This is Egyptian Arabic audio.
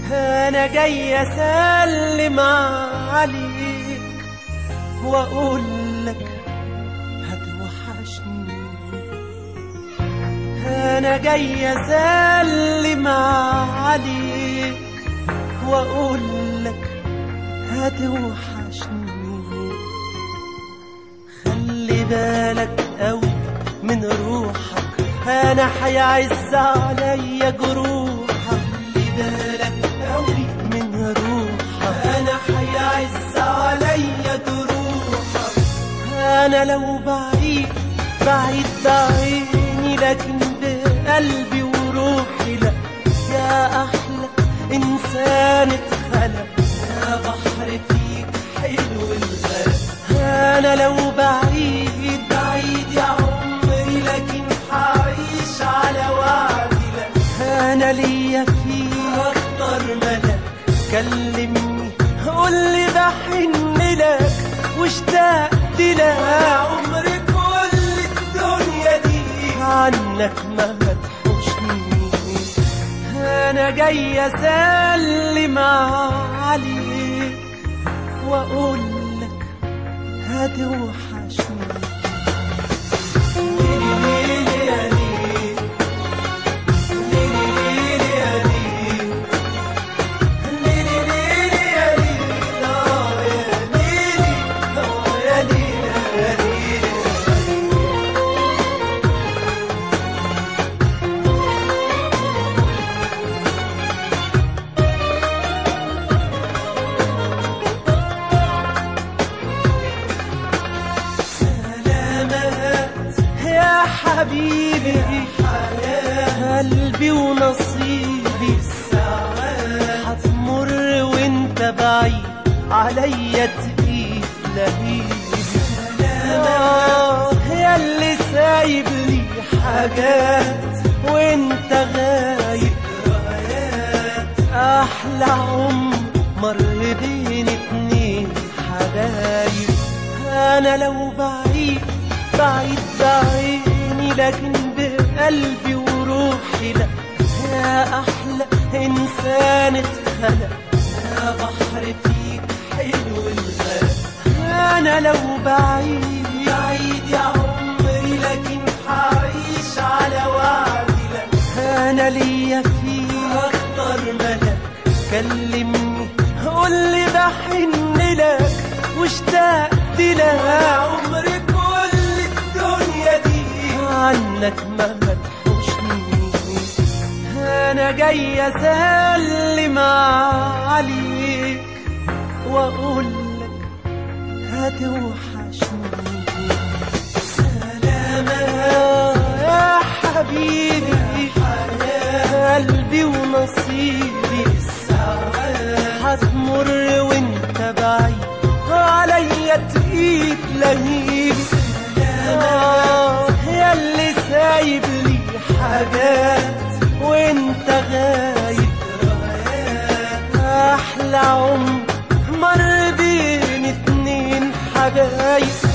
انا جاي اسلم عليك واقول لك هتوحشني انا جاي اسلم عليك واقول لك هتوحشني خلي بالك قوي من روحك انا هيعز عليا جروحك خلي بالك قوي من روحك انا هيعز عليا جروحك انا لو بعيد بعيد بعيني لكن بقلبي وروحي لا يا احلى انسان اتخلق يا بحر فيك حلو الغرق انا لو بعيد بعيد يا عمري لكن حعيش على وعدي لك انا ليا فيك اكتر ملك كلمني قول لي بحن لك واشتقت لك عمري كل الدنيا دي عنك ما هتحوشني انا جاي اسلم عليك واقول لك هتوحشني ليلي ليلي يا ليلي ليلي ليلي يا ليلي ليلي ليلي يا ليلي آه يا ليلي آه يا ليلي يا ليلي سلامات يا حبيبي قلبي ونصيبي الساعات هتمر وانت بعيد عليا تقيل لهيبي آه يا اللي سايب لي حاجات وانت غايب ذكريات احلى عمر مر بين اتنين حبايب انا لو بعيد بعيد بعيني لكن بقلبي وروحي لا يا احلى انسان اتخلق يا بحر فيك حلو الغرق انا لو بعيد بعيد يا عمري لكن حعيش على وعدي لك انا ليا فيك اكتر ملك كلمني قول لي بحن لك واشتقت لك عمري كل الدنيا دي عنك ما هتحوشني انا جاي اسلم عليك واقول لك هتوحشني سلامات يا حبيبي قلبي ونصيبي الساعات هتمر وانت بعيد عليا تقيل لهيبي آه يا اللي سايب لي حاجات وانت غايب احلى عمر مر بين اتنين حبايب